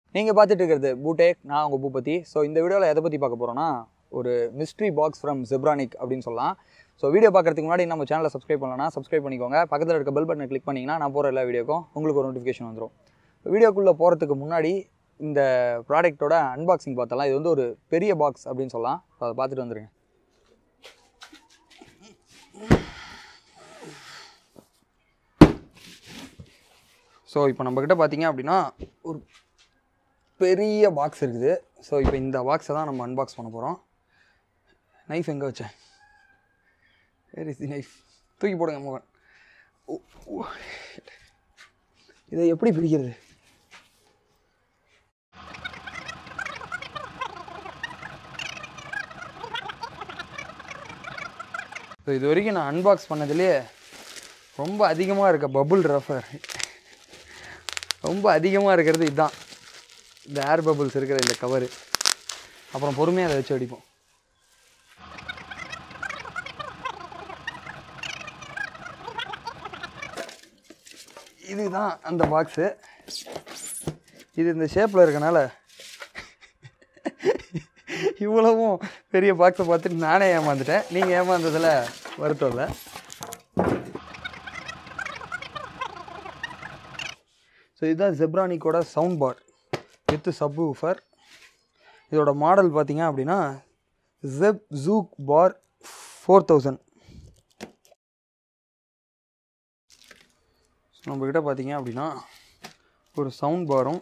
நீங்கள் பார்த்துட்டு இருக்கிறது பூடேக் நான் உங்கள் பூபதி ஸோ இந்த வீடியோவில் எதை பற்றி பார்க்க போகிறோன்னா ஒரு மிஸ்ட்ரி பாக்ஸ் ஃப்ரம் ஜெப்ரானிக் அப்படின்னு சொல்லலாம் ஸோ வீடியோ பார்க்கறதுக்கு முன்னாடி நம்ம சேனலை சப்ஸ்கிரைப் பண்ணலன்னா சப்ஸ்கிரைப் பண்ணிக்கோங்க பக்கத்தில் இருக்க பெல் பட்டனை கிளிக் பண்ணிங்கன்னா நான் போகிற எல்லா வீடியோக்கும் உங்களுக்கு ஒரு நோட்டிஃபிகேஷன் வந்துடும் வீடியோக்குள்ளே போகிறதுக்கு முன்னாடி இந்த ப்ராடக்ட்டோட அன்பாக்சிங் பார்த்தலாம் இது வந்து ஒரு பெரிய பாக்ஸ் அப்படின்னு சொல்லலாம் ஸோ அதை பார்த்துட்டு வந்துருங்க ஸோ இப்போ நம்மக்கிட்ட பார்த்தீங்க அப்படின்னா ஒரு பெரிய பாக்ஸ் இருக்குது ஸோ இப்போ இந்த பாக்ஸை தான் நம்ம அன்பாக்ஸ் பண்ண போகிறோம் நைஃப் எங்கே வச்சேன் வேர் இஸ் தி நைஃப் தூக்கி போடுங்க மோகன் ஓ, ஓ. இதை எப்படி பிரிக்கிறது ஸோ இது வரைக்கும் நான் அன்பாக்ஸ் பண்ணதுலேயே ரொம்ப அதிகமாக இருக்க பபுள் ரஃபர் ரொம்ப அதிகமாக இருக்கிறது இதுதான் இந்த ஏர் பபுள்ஸ் இருக்கிற இந்த கவரு அப்புறம் பொறுமையாக அதை வச்சு அடிப்போம் இதுதான் அந்த பாக்ஸு இது இந்த ஷேப்பில் இருக்கனால இவ்வளவும் பெரிய பாக்ஸை பார்த்துட்டு நானே ஏமாந்துட்டேன் நீங்கள் ஏமாந்ததில் வருத்தம் இல்லை ஸோ இதுதான் ஜெப்ரானிக்கோட sound bar with subwoofer இதோட மாடல் பார்த்தீங்க அப்படின்னா Zeb Juke Bar four thousand so நம்மக்கிட்ட பார்த்தீங்க அப்படின்னா ஒரு சவுண்ட் பாரும்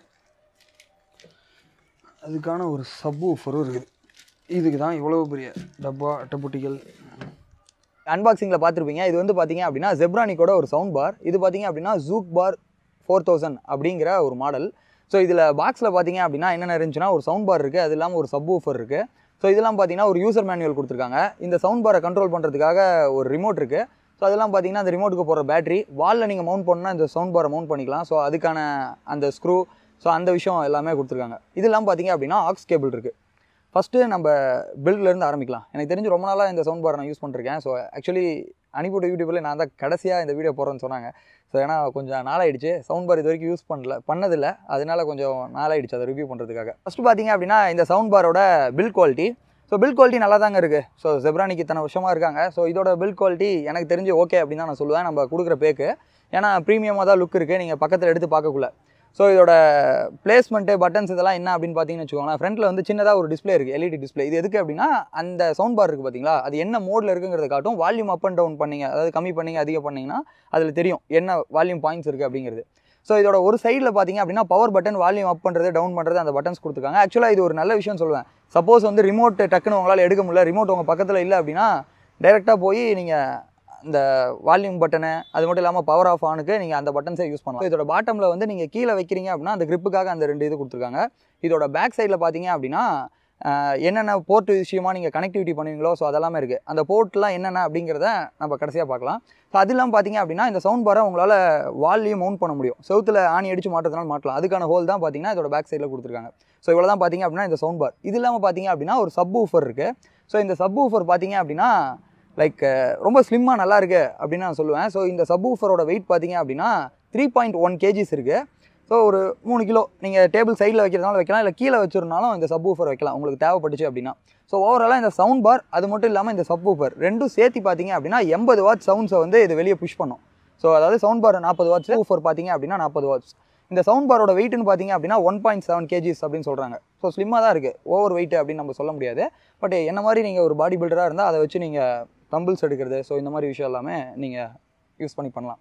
அதுக்கான ஒரு சப் ஊஃபரும் இருக்குது இதுக்கு தான் இவ்வளோ பெரிய டப்பா அட்டைப்புட்டிகள் அன்பாக்சிங்கில் பார்த்துருப்பீங்க இது வந்து பார்த்தீங்க அப்படின்னா ஜெப்ரானிக்கோட ஒரு சவுண்ட் பார் இது பார்த்தீங்க அப்படின்னா ஜூக் பார் ஃபோர் தௌசண்ட் அப்படிங்கிற ஒரு மாடல் ஸோ இதில் பாக்ஸில் பார்த்தீங்க அப்படின்னா என்னென்ன இருந்துச்சுன்னா ஒரு சவுண்ட் பார் இருக்குது அது இல்லாமல் ஒரு சப் ஊஃபர் இருக்குது ஸோ இதெல்லாம் பார்த்தீங்கன்னா ஒரு யூசர் மேனுவல் கொடுத்துருக்காங்க இந்த சவுண்ட் பாரை கண்ட்ரோல் பண்ணுறதுக்காக ஒரு ரிமோட் இருக்குது ஸோ அதெல்லாம் பார்த்தீங்கன்னா அந்த ரிமோட்டுக்கு போகிற பேட்டரி வாலில் நீங்கள் மவுண்ட் பண்ணால் இந்த சவுண்ட் பாரை மவுண்ட் பண்ணிக்கலாம் ஸோ அதுக்கான அந்த ஸ்க்ரூ ஸோ அந்த விஷயம் எல்லாமே கொடுத்துருக்காங்க இதெல்லாம் பார்த்தீங்க அப்படின்னா ஆக்ஸ் கேபிள் இருக்குது ஃபஸ்ட்டு நம்ம பில்ட்லேருந்து ஆரம்பிக்கலாம் எனக்கு தெரிஞ்சு ரொம்ப நாளாக இந்த சவுண்ட் பார் நான் யூஸ் பண்ணிருக்கேன் ஸோ ஆக்சுவலி அனுப்பிவிட்ட யூடியூப்பில் நான் தான் கடைசியாக இந்த வீடியோ போடுறேன்னு சொன்னாங்க ஸோ ஏன்னா கொஞ்சம் நாளாயிடுச்சு சவுண்ட் பார் இது வரைக்கும் யூஸ் பண்ணல பண்ணதில்லை அதனால கொஞ்சம் நாளாயிடுச்சு அதை ரிவ்யூ பண்ணுறதுக்காக ஃபஸ்ட்டு பார்த்தீங்க அப்படின்னா இந்த சவுண்ட் பாரோட build quality so build quality நல்லா தாங்க இருக்குது ஸோ ஜெப்ரானிக்கு இத்தனை வருஷமாக இருக்காங்க ஸோ இதோட பில் குவாலிட்டி எனக்கு தெரிஞ்சு ஓகே அப்படின்னு தான் நான் சொல்லுவேன் நம்ம கொடுக்குற பேக்கு ஏன்னா ப்ரீமியமாக தான் லுக் இருக்குது நீங்கள் பக்கத்தில் எடுத்து பார்க்கக்குள்ள ஸோ இதோட பிளேஸ்மெண்ட்டு பட்டன்ஸ் இதெல்லாம் என்ன அப்படின்னு பார்த்தீங்கன்னு வச்சுக்கோங்களேன் ஃப்ரண்ட்டில் வந்து சின்னதாக ஒரு டிஸ்ப்ளே இருக்குது எல்இடி டிஸ்ப்ளே இது எதுக்கு அப்படின்னா அந்த சவுண்ட் பார் இருக்குது பார்த்தீங்களா அது என்ன மோடில் இருக்குங்கிறத காட்டும் வால்யூம் அப் அண்ட் டவுன் பண்ணீங்க அதாவது கம்மி பண்ணீங்க அதிகம் பண்ணீங்கன்னா அதில் தெரியும் என்ன வால்யூம் பாயிண்ட்ஸ் இருக்குது அப்படிங்கிறது ஸோ இதோட ஒரு சைடில் பார்த்தீங்க அப்படின்னா பவர் பட்டன் வால்யூம் அப் பண்ணுறது டவுன் பண்ணுறது அந்த பட்டன்ஸ் கொடுத்துருக்காங்க ஆக்சுவலாக இது ஒரு நல்ல விஷயம் சொல்லுவேன் சப்போஸ் வந்து ரிமோட் டக்குன்னு உங்களால் எடுக்க முடியல ரிமோட் உங்கள் பக்கத்தில் இல்லை அப்படின்னா டைரெக்டாக போய் நீங்கள் இந்த வால்யூம் பட்டனு அது மட்டும் இல்லாமல் பவர் ஆஃப் ஆனுக்கு நீங்கள் அந்த பட்டன்ஸை யூஸ் பண்ணலாம் இதோட பாட்டமில் வந்து நீங்கள் கீழே வைக்கிறீங்க அப்படின்னா அந்த gripக்காக அந்த ரெண்டு இது கொடுத்துருக்காங்க இதோட பேக் சைடில் பார்த்தீங்க அப்படின்னா ஆஹ், என்னென்ன போர்ட் விஷயமா நீங்கள் கனெக்டிவிட்டி பண்ணுவீங்களோ ஸோ அதெல்லாமே இருக்குது அந்த போர்ட்லாம் என்னென்ன அப்படிங்கிறத நம்ம கடைசியாக பார்க்கலாம் ஸோ அது இல்லாமல் பார்த்தீங்க அப்படின்னா இந்த சவுண்ட் பாரை உங்களால் வால்லையும் மவுண்ட் பண்ண முடியும் செவுத்தில் ஆணி அடிச்சு மாட்டுறதுனால மாட்டலாம் அதுக்கான ஹோல் தான் பார்த்தீங்கன்னா இதோட பேக் சைடில் கொடுத்துருக்காங்க ஸோ இவ்வளோ தான் பார்த்தீங்க அப்படின்னா இந்த சவுண்ட் பார் இது இல்லாமல் பார்த்தீங்க அப்படின்னா ஒரு சப் ஊஃபர் இருக்குது ஸோ இந்த சப் ஊஃபர் பார்த்தீங்க அப்படின்னா லைக் ரொம்ப ஸ்லிம்மாக நல்லா இருக்கு அப்படின்னு நான் சொல்லுவேன் ஸோ இந்த சப் ஊஃபரோட வெயிட் பார்த்தீங்க அப்படின்னா த்ரீ பாயிண்ட் ஒன் கேஜிஸ் இருக்குது ஸோ ஒரு மூணு கிலோ நீங்கள் டேபிள் சைடில் வைக்கிறதுனால வைக்கலாம் இல்லை கீழே வச்சிருந்தாலும் இந்த சப் ஊஃபர் வைக்கலாம் உங்களுக்கு தேவைப்பட்டுச்சு அப்படின்னா ஸோ ஓவராலாக இந்த சவுண்ட் பார் அது மட்டும் இல்லாமல் இந்த சப் ஊஃபர் ரெண்டும் சேர்த்து பார்த்தீங்க அப்படின்னா எண்பது வாட் சவுண்ட்ஸை வந்து இது வெளியே புஷ் பண்ணும் ஸோ அதாவது சவுண்ட் பார் நாற்பது வாட்ஸ் ஊஃபர் பார்த்தீங்க அப்படின்னா நாற்பது வாட்ஸ் இந்த சவுண்ட் பாரோட வெயிட்னு பார்த்தீங்க அப்படின்னா ஒன் பாயிண்ட் செவன் கேஜிஸ் அப்படின்னு சொல்கிறாங்க ஸோ ஸ்லிம்மாக தான் இருக்குது ஓவர் வெயிட் அப்படின்னு நம்ம சொல்ல முடியாது பட் என்ன மாதிரி நீங்கள் ஒரு பாடி பில்டராக இருந்தால் அதை வச்சு நீங்கள் தம்பிள்ஸ் எடுக்கிறது ஸோ இந்த மாதிரி விஷயம் எல்லாமே நீங்கள் யூஸ் பண்ணி பண்ணலாம்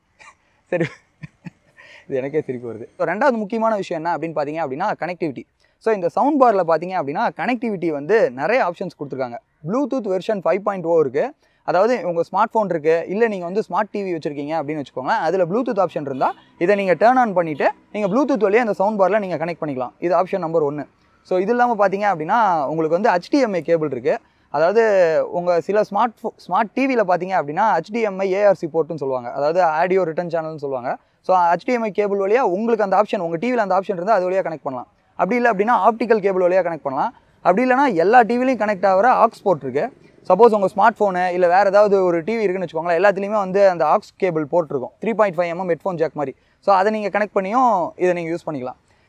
சரி இது எனக்கே சிரிப்பு வருது ஸோ ரெண்டாவது முக்கியமான விஷயம் என்ன அப்படின்னு பார்த்தீங்க அப்படின்னா கனெக்டிவிட்டி ஸோ இந்த சவுண்ட் பாரில் பார்த்தீங்க அப்படின்னா கனெக்டிவிட்டி வந்து நிறைய ஆப்ஷன்ஸ் கொடுத்துருக்காங்க Bluetooth version five point O இருக்குது அதாவது உங்கள் ஸ்மார்ட் ஃபோன் இருக்குது இல்லை நீங்கள் வந்து ஸ்மார்ட் டிவி வச்சுருக்கீங்க அப்படின்னு வச்சுக்கோங்களேன் அதில் ப்ளூடூத் ஆப்ஷன் இருந்தால் இதை நீங்கள் டேர்ன் ஆன் பண்ணிவிட்டு நீங்கள் ப்ளூடூத் வழியாக அந்த சவுண்ட் பாரில் நீங்கள் கனெக்ட் பண்ணிக்கலாம் இது ஆப்ஷன் நம்பர் ஒன்று ஸோ இது இல்லாமல் பார்த்தீங்க அப்படின்னா உங்களுக்கு வந்து HDMI கேபிள் இருக்குது அதாவது உங்கள் சில ஸ்மார்ட் ஃபோ ஸ்மார்ட் டிவியில் பார்த்தீங்க அப்படின்னா HDMI ஏஆர்சி போர்ட்டுன்னு சொல்லுவாங்க அதாவது ஆடியோ ரிட்டர்ன் சேனல்னு சொல்லுவாங்க ஸோ HDMI கேபிள் வழியாக உங்களுக்கு அந்த ஆப்ஷன் உங்கள் டிவியில் அந்த ஆப்ஷன் இருந்தால் அது வழியாக கனெக்ட் பண்ணலாம் அப்படி இல்லை அப்படின்னா ஆப்டிக்கல் கேபிள் வழியாக கனெக்ட் பண்ணலாம் அப்படி இல்லைனா எல்லா டிவிலையும் கனெக்ட் ஆகிற ஆக்ஸ் போர்ட் இருக்குது சப்போஸ் உங்கள் ஸ்மார்ட் ஃபோனு இல்லை வேறு ஏதாவது ஒரு டிவி இருக்குன்னு வச்சுக்கோங்களேன் எல்லாத்துலேயுமே வந்து அந்த ஆக்ஸ் கேபிள் போட்டிருக்கும் three point five mm headphone jack மாதிரி ஸோ அதை நீங்கள் கனெக்ட் பண்ணியும் இதை நீங்கள் யூஸ் பண்ணிக்கலாம்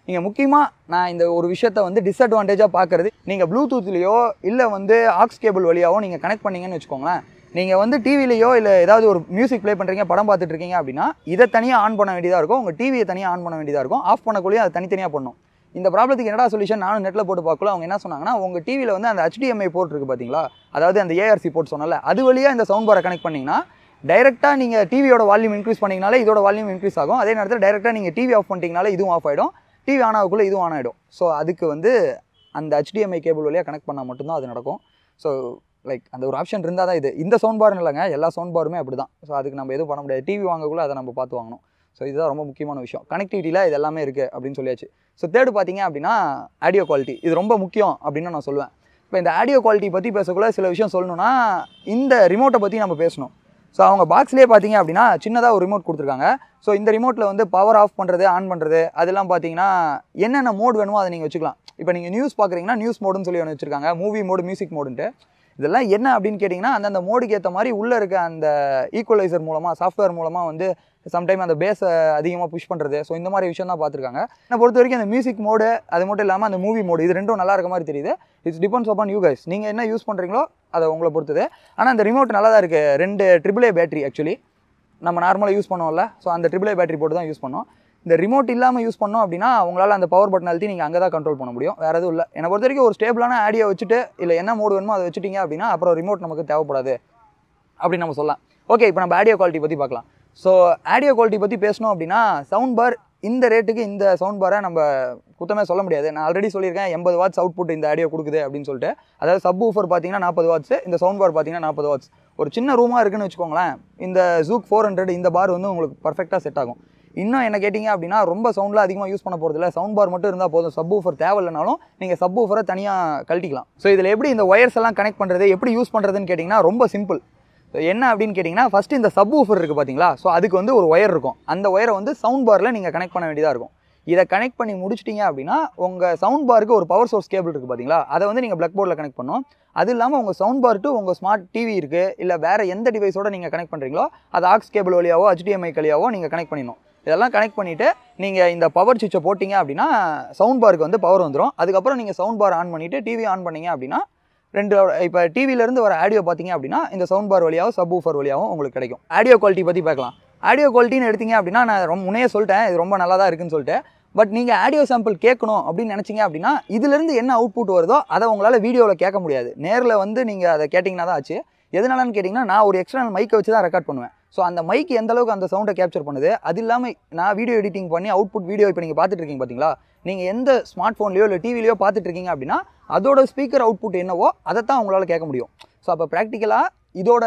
நீங்கள் முக்கியமாக நான் இந்த ஒரு விஷயத்த வந்து டிஸ்அட்வான்டேஜாக பார்க்குறது நீங்கள் ப்ளூடூத்லேயோ இல்லை வந்து ஆக்ஸ் கேபிள் வழியாவோ நீங்கள் கனெக்ட் பண்ணீங்கன்னு வச்சுக்கோங்களேன் நீங்கள் வந்து டிவிலையோ இல்லை ஏதாவது ஒரு மியூசிக் ப்ளே பண்ணுறீங்க படம் பார்த்துட்டு இருக்கீங்க அப்படின்னா இதை தனியாக ஆன் பண்ண வேண்டியதாக இருக்கும் உங்கள் டிவியை தனியாக ஆன் பண்ண வேண்டியதாக இருக்கும் ஆஃப் பண்ணக்குள்ளேயே அது தனித்தனியாக பண்ணும் இந்த ப்ராப்ளத்துக்கு என்னடா சொல்யூஷன் நானும் நெட்டில் போட்டு பார்க்கல அவங்க என்ன சொன்னாங்கன்னா உங்கள் டிவியில் வந்து அந்த HDMI போர்ட் இருக்குது பார்த்தீங்களா அதாவது அந்த ஏஆர்சி போர்ட் சொன்னல அது வழியாக இந்த சவுண்ட் பாரை கனெக்ட் பண்ணிங்கன்னா டைரெக்டாக நீங்கள் டிவியோட வால்யூம் இன்க்ரீஸ் பண்ணிங்கனாலே இதோட வால்யூம் இன்க்ரீஸ் ஆகும் அதே நேரத்தில் டைரெக்டாக நீங்கள் டிவி ஆஃப் பண்ணிட்டீங்கனாலே இதுவும் ஆஃப் ஆகிடும் டிவி ஆன் ஆகக்குள்ளே இதுவும் ஆன் ஆகிடும் ஸோ அதுக்கு வந்து அந்த HDMI கேபிள் வழியாக கனெக்ட் பண்ணால் மட்டும்தான் அது நடக்கும் ஸோ லைக் அந்த ஒரு ஆப்ஷன் இருந்தால் தான் இது இந்த சவுண்ட் பார்னு இல்லைங்க எல்லா சவுண்ட் பாருமே அப்படி தான் ஸோ அதுக்கு நம்ம எதுவும் பண்ண முடியாது டிவி வாங்கக்குள்ள அதை நம்ம பார்த்து வாங்கணும் ஸோ இதுதான் ரொம்ப முக்கியமான விஷயம் கனெக்டிவிட்டியில் இது எல்லாமே இருக்குது அப்படின்னு சொல்லியாச்சு ஸோ தேர்டு பார்த்தீங்க அப்படின்னா ஆடியோ குவாலிட்டி இது ரொம்ப முக்கியம் அப்படின்னு நான் சொல்லுவேன் இப்போ இந்த ஆடியோ குவாலிட்டி பற்றி பேசக்குள்ள சில விஷயம் சொல்லணும்னா இந்த ரிமோட்டை பற்றி நம்ம பேசணும் ஸோ அவங்க பாக்ஸ்லேயே பார்த்தீங்க அப்படின்னா சின்னதாக ஒரு ரிமோட் கொடுத்துருக்காங்க ஸோ இந்த ரிமோட்டில் வந்து பவர் ஆஃப் பண்ணுறது ஆன் பண்ணுறது அதெல்லாம் பார்த்தீங்கன்னா என்னென்ன மோட் வேணுமோ அதை நீங்கள் வச்சுக்கலாம் இப்போ நீங்கள் நியூஸ் பார்க்குறீங்கன்னா நியூஸ் மோடுன்னு சொல்லி ஒன்று வச்சுருக்காங்க மூவி மோடு மியூசிக் மோடுன்ட்டு இதெல்லாம் என்ன அப்படின்னு கேட்டிங்கன்னா அந்தந்த மோடுக்கு ஏற்ற மாதிரி உள்ளே இருக்க அந்த ஈக்குவலைசர் மூலமாக சாஃப்ட்வேர் மூலமாக வந்து சம்டைம் அந்த பேஸை அதிகமாக புஷ் பண்ணுறது ஸோ இந்த மாதிரி விஷயம் தான் பார்த்துருக்காங்க என்னை பொறுத்த வரைக்கும் அந்த மியூசிக் மோடு அது மட்டும் இல்லாமல் அந்த மூவி மோடு இது ரெண்டும் நல்லா இருக்க மாதிரி தெரியுது it's depends upon you guys நீங்கள் என்ன யூஸ் பண்ணுறீங்களோ அதை உங்களை பொறுத்தது ஆனால் அந்த ரிமோட் நல்லா தான் இருக்குது ரெண்டு ட்ரிபிள் ஏ பேட்டரி ஆக்சுவலி நம்ம நார்மலாக யூஸ் பண்ணுவோம்ல ஸோ அந்த ட்ரிபிள் ஏ பேட்டரி போட்டு தான் யூஸ் பண்ணோம் இந்த ரிமோட் இல்லாமல் யூஸ் பண்ணோம் அப்படின்னா உங்களால் அந்த பவர் பட்டன் அழுத்தி நீங்கள் அங்கே தான் கண்ட்ரோல் பண்ண முடியும் வேறு எதுவும் இல்லை என்னை பொறுத்த வரைக்கும் ஒரு ஸ்டேபிளான ஆடியோ வச்சுட்டு இல்லை என்ன மோடு வேணுமோ அதை வச்சுட்டீங்க அப்படின்னா அப்புறம் ரிமோட் நமக்கு தேவைப்படாது அப்படின்னு நம்ம சொல்லலாம் ஓகே இப்போ நம்ம ஆடியோ குவாலிட்டி பற்றி பார்க்கலாம் ஸோ ஆடியோ குவாலிட்டி பற்றி பேசணும் அப்படின்னா சவுண்ட் பார் இந்த ரேட்டுக்கு இந்த சவுண்ட் பாரை நம்ம குத்தமே சொல்ல முடியாது நான் ஆல்ரெடி சொல்லியிருக்கேன் எண்பது வாட்ஸ் அவுட்புட் இந்த ஆடியோ கொடுக்குது அப்படின்னு சொல்லிட்டு அதாவது சப் ஊஃபர் பார்த்தீங்கன்னா நாற்பது வாட்ஸ் இந்த சவுண்ட் பார் பார்த்தீங்கன்னா நாற்பது வாட்ஸ் ஒரு சின்ன ரூமாக இருக்குன்னு வச்சுக்கோங்களேன் இந்த ஜூக் ஃபோர் ஹண்ட்ரட் இந்த பார் வந்து உங்களுக்கு பர்ஃபெக்டாக செட் ஆகும் இன்னும் என்ன கேட்டிங்க அப்படின்னா ரொம்ப சவுண்டில் அதிகமாக யூஸ் பண்ண போகிறதில்ல சவுண்ட் பார் மட்டும் இருந்தால் போதும் சப் ஊஃபர் தேவையில்லைனாலும் நீங்கள் சப் ஊஃபரை தனியாக கழட்டிக்கலாம் ஸோ இதில் எப்படி இந்த ஒயர்ஸ் எல்லாம் கனெக்ட் பண்ணுறது எப்படி யூஸ் பண்ணுறதுன்னு கேட்டிங்கன்னா ரொம்ப சிம்பிள் என்ன அப்படின்னு கேட்டிங்கன்னா ஃபஸ்ட்டு இந்த சப் ஊஃபர் இருக்குது பார்த்தீங்களா ஸோ அதுக்கு வந்து ஒரு ஒயர் இருக்கும் அந்த ஒயரை வந்து சவுண்ட் பாரில் நீங்கள் கனெக்ட் பண்ண வேண்டியதாக இருக்கும் இதை கனெக்ட் பண்ணி முடிச்சிட்டிங்க அப்படின்னா உங்கள் சவுண்ட் பாருக்கு ஒரு பவர் சோர்ஸ் கேபிள் இருக்குது பார்த்தீங்களா அதை வந்து நீங்கள் பிளக் போர்டில் கனெக்ட் பண்ணணும் அது இல்லாமல் உங்கள் சவுண்ட் பார் டு உங்கள் ஸ்மார்ட் டிவி இருக்குது இல்லை வேறு எந்த டிவைஸோட நீங்கள் கனெக்ட் பண்ணுறீங்களோ அது ஆக்ஸ் கேபிள் வழியாவோ HDMI வழியாவோ நீங்கள் கனெக்ட் பண்ணிடணும் இதெல்லாம் கனெக்ட் பண்ணிவிட்டு நீங்கள் இந்த பவர் சுவிட்சை போட்டிங்க அப்படின்னா சவுண்ட் பாருக்கு வந்து பவர் வந்துடும் அதுக்கப்புறம் நீங்கள் சவுண்ட் பார் ஆன் பண்ணிவிட்டு டிவி ஆன் பண்ணீங்க அப்படின்னா ரெண்டு இப்போ டிவிலேருந்து வர ஆடியோ பார்த்தீங்க அப்படின்னா இந்த சவுண்ட் பார் வழியாகவும் சப் ஊஃபர் வழியாகவும் உங்களுக்கு கிடைக்கும் ஆடியோ குவாலிட்டி பற்றி பார்க்கலாம் ஆடியோ குவாலிட்டின்னு எடுத்தீங்க அப்படின்னா நான் ரொம்ப முன்னே சொல்லிட்டேன் இது ரொம்ப நல்லா தான் இருக்குன்னு சொல்லிட்டு பட் நீங்கள் ஆடியோ சாம்பிள் கேட்கணும் அப்படின்னு நினச்சிங்க அப்படின்னா இதுலேருந்து என்ன அவுட்புட் வருதோ அதை உங்களால் வீடியோவில் கேட்க முடியாது நேரில் வந்து நீங்கள் அதை கேட்டிங்கன்னா தான் ஆச்சு எதனாலன்னு கேட்டிங்கன்னா நான் ஒரு எக்ஸ்டர்னல் மைக்கை வச்சு தான் ரெக்கார்ட் பண்ணுவேன் ஸோ அந்த மைக் எந்த அளவுக்கு அந்த சவுண்டை கேப்சர் பண்ணுது அது இல்லாமல் நான் வீடியோ எடிட்டிங் பண்ணி அவுட்புட் வீடியோ இப்போ நீங்கள் பார்த்துட்டு இருக்கீங்க பார்த்தீங்களா நீங்கள் எந்த ஸ்மார்ட் ஃபோன்லையோ இல்லை டிவிலையோ பார்த்துட்டு இருக்கீங்க அப்படின்னா அதோட ஸ்பீக்கர் அவுட்புட் என்னவோ அதை தான் உங்களால் கேட்க முடியும் ஸோ அப்போ ப்ராக்டிக்கலாக இதோட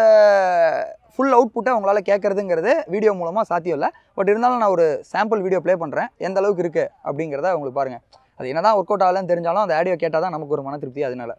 ஃபுல் அவுட்புட்டை உங்களால் கேட்குறதுங்கிறது வீடியோ மூலமாக சாத்தியம் இல்லை பட் இருந்தாலும் நான் ஒரு சாம்பிள் வீடியோ ப்ளே பண்ணுறேன் எந்த அளவுக்கு இருக்குது அப்படிங்கிறத உங்களுக்கு பாருங்கள் அது என்ன தான் ஒர்க் அவுட் ஆகலன்னு தெரிஞ்சாலும் அந்த ஆடியோ கேட்டால் தான் நமக்கு ஒரு மன திருப்தி அதனால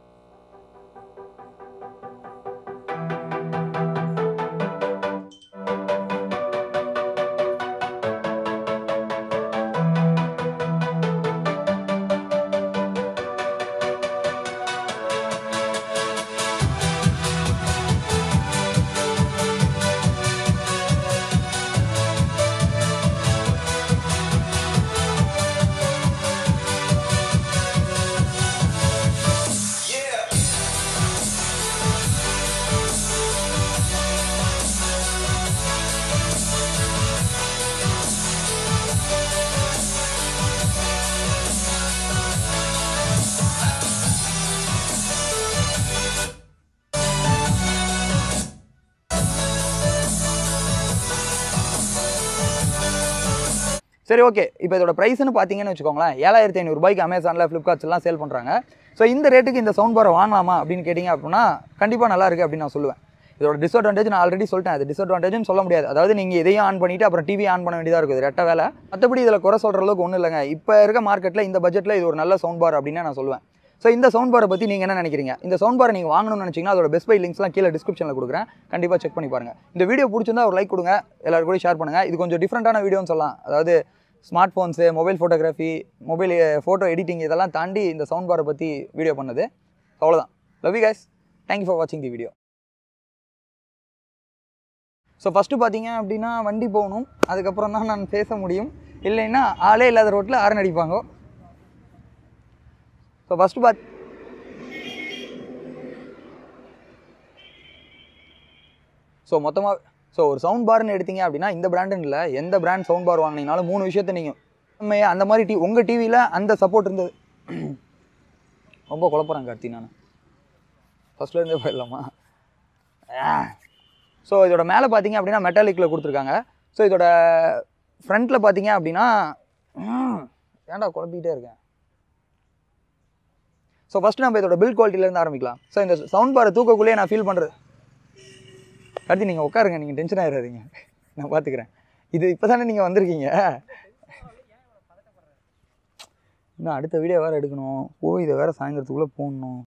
சரி ஓகே இப்போ இதோட ப்ரைஸ்னு பார்த்தீங்கன்னு வச்சுக்கோங்களேன் ஏழாயிரத்தி ஐநூறுபாய்க்கு அமேசானில் ஃப்ளிப்கார்ட்ஸ் எல்லாம் சேல் பண்ணுறாங்க ஸோ இந்த ரேட்டுக்கு இந்த சவுண்ட் பாரை வாங்கலாமா அப்படின்னு கேட்டிங்க அப்படின்னா கண்டிப்பாக நல்லா இருக்குது அப்படின்னு நான் சொல்லுவேன் இதோட டிஸ்அட்வான்டேஜ் நான் ஆல்ரெடி சொல்லிட்டேன் அது டிஸ்அட்வான்டேஜ்னு சொல்ல முடியாது அதாவது நீங்கள் இதையும் ஆன் பண்ணிவிட்டு அப்புறம் டிவி ஆன் பண்ண வேண்டியதாக இருக்குது ரெட்ட வேலை மற்றபடி இதில் குறை சொல்கிற அளவுக்கு ஒன்றும் இல்லைங்க இப்போ இருக்க மார்க்கெட்டில் இந்த பட்ஜெட்டில் இது ஒரு நல்ல சவுண்ட் பார் அப்படின்னு நான் சொல்லுவேன் ஸோ இந்த சவுண்ட் பாரை பற்றி நீங்கள் என்ன நினைக்கிறீங்க இந்த சவுண்ட் பாரை நீங்கள் வாங்கணும்னு நினச்சிங்கன்னா அதோட பெஸ்ட் பை லிங்க்ஸ்லாம் கீழே டிஸ்கிரிப்ஷனில் கொடுக்குறேன் கண்டிப்பாக செக் பண்ணி பாருங்கள் இந்த வீடியோ பிடிச்சிருந்தா ஒரு லைக் கொடுங்க எல்லாரும் கூட ஷேர் பண்ணுங்கள் இது கொஞ்சம் டிஃப்ரெண்ட்டான வீடியோன்னு சொல்லலாம் அதாவது smartphones mobile photography mobile photo editing இதெல்லாம் தாண்டி இந்த சவுண்ட் பாரை பற்றி வீடியோ பண்ணது அவ்வளோதான் love you guys thank you for வாட்சிங் தி வீடியோ ஸோ ஃபஸ்ட்டு பார்த்தீங்க அப்படின்னா வண்டி போகணும் அதுக்கப்புறம் தான் நான் பேச முடியும் இல்லைன்னா ஆளே இல்லாத ரோட்டில் ஆரன் அடிப்பாங்க ஸோ ஃபஸ்ட்டு பாத் ஸோ மொத்தமாக ஸோ ஒரு சவுண்ட் பார்னு எடுத்தீங்க அப்படின்னா இந்த பிராண்டுன்னு இல்லை எந்த பிராண்ட் சவுண்ட் பார் வாங்கினீங்கனாலும் மூணு விஷயத்த நீங்கள் உண்மையா அந்த மாதிரி டி உங்கள் டிவியில் அந்த சப்போர்ட் இருந்தது ரொம்ப குழப்பறேன் கார்த்தி நான் ஃபஸ்ட்ல இருந்தே போயிடலாமா ஸோ இதோட மேலே பார்த்தீங்க அப்படின்னா மெட்டாலிக்கில் கொடுத்துருக்காங்க ஸோ இதோட ஃப்ரண்ட்டில் பார்த்தீங்க அப்படின்னா ம், ஏன்டா குழப்பிக்கிட்டே இருக்கேன் ஸோ ஃபஸ்ட்டு நம்ம இதோட பில் குவாலிட்டிலேருந்து ஆரம்பிக்கலாம் ஸோ இந்த சவுண்ட் பாரை தூக்கக்குள்ளேயே நான் ஃபீல் பண்ணுறது அடுத்து நீங்கள் உட்காருங்க நீங்கள் டென்ஷன் ஆகிடாதீங்க நான் பார்த்துக்கிறேன் இது இப்போ தானே நீங்கள் வந்திருக்கீங்க இன்னும் அடுத்த வீடியோ வேறு எடுக்கணும் போய் இதை வேறு சாயந்தரத்துக்குள்ளே போடணும்